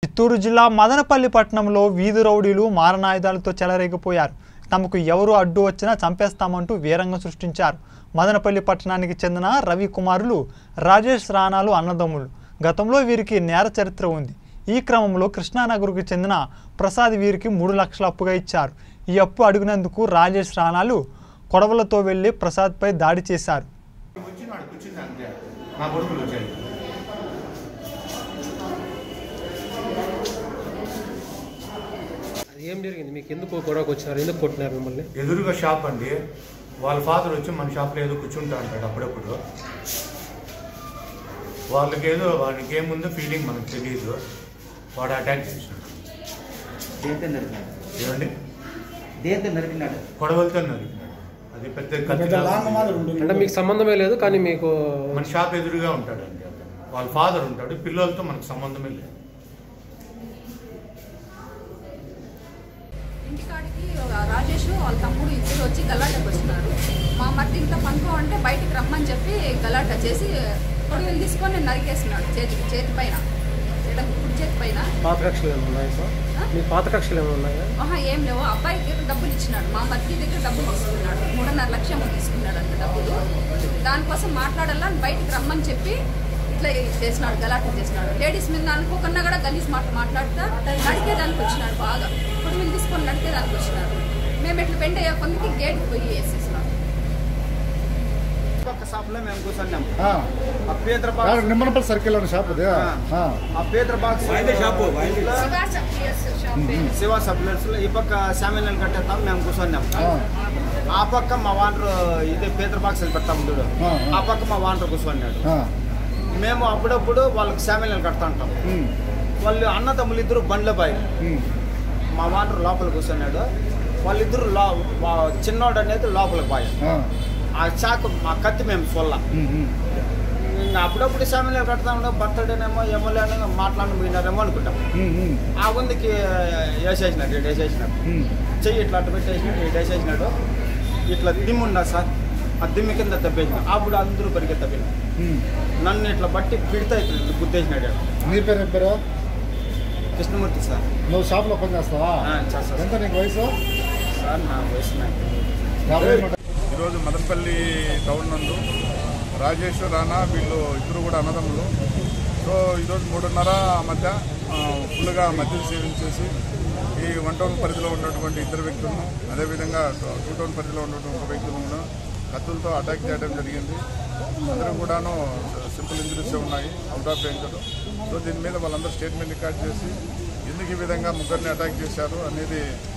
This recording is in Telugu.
చిత్తూరు జిల్లా మదనపల్లి పట్టణంలో వీధి రౌడీలు మారణాయుధాలతో చెలరేగిపోయారు తమకు ఎవరు అడ్డు వచ్చినా చంపేస్తామంటూ వీరంగం సృష్టించారు మదనపల్లి పట్టణానికి చెందిన రవి కుమారులు రాజేష్ రాణాలు అన్నదమ్ములు గతంలో వీరికి నేర చరిత్ర ఉంది ఈ క్రమంలో కృష్ణానగర్కు చెందిన ప్రసాద్ వీరికి మూడు లక్షల అప్పుగా ఇచ్చారు ఈ అప్పు అడిగినందుకు రాజేష్ రాణాలు కొడవలతో వెళ్లి ప్రసాద్పై దాడి చేశారు కూర్చున్నాడు కూర్చుంది అంతే నా కొడుకులు వచ్చాయి అది ఏం జరిగింది మీకు ఎందుకు గొడవకు వచ్చినారు ఎందుకు కొట్టినారు మిమ్మల్ని ఎదురుగా షాప్ అండి వాళ్ళ ఫాదర్ వచ్చి మన షాప్లో ఏదో కూర్చుంటా అంటాడు అప్పుడప్పుడు వాళ్ళకి ఏదో వాడికి ఏముందో ఫీలింగ్ మనకు తెలియదు వాడు అటాక్ చేసినాడు దేంతో నరికినాడు ఏమండి దేంతో నరికినాడు కొడవలతో నరికినాడు అది పెద్ద కత్తి అంటే మీకు సంబంధమే లేదు కానీ మీకు మన షాప్ ఎదురుగా ఉంటాడండి అతను వాళ్ళ ఫాదర్ ఉంటాడు పిల్లలతో మనకు సంబంధమే లేదు ఇంటికాడికి రాజేష్ వాళ్ళ తమ్ముడు ఇద్దరు వచ్చి గలాటకు వచ్చినారు మా మట్టి ఇంట్లో పనుకో అంటే బయటికి రమ్మని చెప్పి గలాట చేసి కొడుకులు తీసుకొని నరికేసినాడు చేతి చేతి పైన ఎడమ కుడి చేతి పైన పాత కక్షలు ఏమైనా ఉన్నాయా సార్ మీ పాత కక్షలు ఏమైనా ఉన్నాయా ఆహా ఏం లేవు అబ్బాయికి డబ్బులు ఇచ్చినాడు మా మట్టి దగ్గర డబ్బులు తీసుకున్నాడు మూడున్నర లక్షలు తీసుకున్నాడు అంత డబ్బులు దానికోసం మాట్లాడాలని బయటికి రమ్మని చెప్పి ఇట్లా చేసినాడు గలాట చేసినాడు లేడీస్ మీద అనుకోకుండా కూడా గలీజ్ మాట మాట్లాడుతా నడికేదానికి వచ్చినాడు బాగా కొడుకులు తీసుకొని నడికేదానికి వచ్చినాడు మేము ఇట్లా బెండ్ అయ్యే కొందికి గేట్ పోయి వేసేసినాడు పక్క షాప్లో మేము కూర్చున్నాం ఆ, ఆ పీతర యాడ బాక్స్ నిమ్మనపల్లి సర్కిల్ ఉన్న షాప్ అది ఆ, ఆ, ఆ పీతర బాక్స్ శివ సప్లైస్ లో ఈ పక్క శామిల్ కట్టేస్తాం మేము కూర్చున్నాం ఆ, ఆ పక్క మా వాంటర్ ఇది పీతర బాక్స్ పెడతాం చూడు ఆ, ఆ. ఆ పక్క మా వాంటర్ కూర్చున్నాడు ఆ, మేము అప్పుడప్పుడు వాళ్ళకి శామిల్ కడతా ఉంటాం ఉమ్, వాళ్ళు అన్నదమ్ములు ఇద్దరు బండ్ల బాయ్ ఉమ్, మా వాంటర్ లోపల కూర్చున్నాడు వాళ్ళిద్దరు లో వా- చిన్నోడు అనేది లోపలికి బాయ్ ఆ, ఆ చాకు ఆ కత్తి మేము సొల్ల ఉమ్, ఉమ్, ఇంకా అప్పుడప్పుడు శామిల్ కడతా ఉంటాం బర్త్డేనేమో ఎమ్మెల్యేనేమో మాట్లాడి పోయినారేమో అనుకుంటాం ఉమ్, ఉమ్, ఆ ముందుకి వేసేసినాడు ఇటు వేసేసినాడు ఉమ్, చెయ్యి ఇట్లా అట్లా పెట్టేసినాడు ఇటు వేసేసినాడు ఇట్లా దిమ్ము ఉందా సార్ ఆ దిమ్మి కింద తప్పేసిన అప్పుడు అందరూ పరిగె తప్పిన ఉమ్. నన్ను ఇట్లా బట్టి పిడితే ఇట్లా గుద్దేసినాడు నీ పేరు ఏం పేరు కృష్ణమూర్తి సార్ నువ్వు షాప్లో పని చేస్తావా ఆ, చేస్తా ఎంత నీకు వయసు సార్ నా వయసు నాకు యాభై నూట ఈరోజు మదనపల్లి టౌన్ నందు రాజేష్ రానా వీళ్ళు ఇద్దరు కూడా అన్నదమ్ములు సో ఈరోజు మూడున్నర మధ్య ఆ, ఫుల్గా మద్యం సేవించేసి ఈ వన్ టౌన్ పరిధిలో ఉన్నటువంటి ఇద్దరు వ్యక్తులను అదేవిధంగా టూ టౌన్ పరిధిలో ఉన్నటువంటి ఒక వ్యక్తులను కత్తులతో అటాక్ చేయడం జరిగింది అందరూ కూడాను సింపుల్ ఇంజరీస్ ఉన్నాయి అవుట్ ఆఫ్ డేంజర్ సో దీని మీద వాళ్ళందరూ స్టేట్మెంట్ రికార్డ్ చేసి ఎందుకు ఈ విధంగా ముగ్గురిని అటాక్ చేశారు అనేది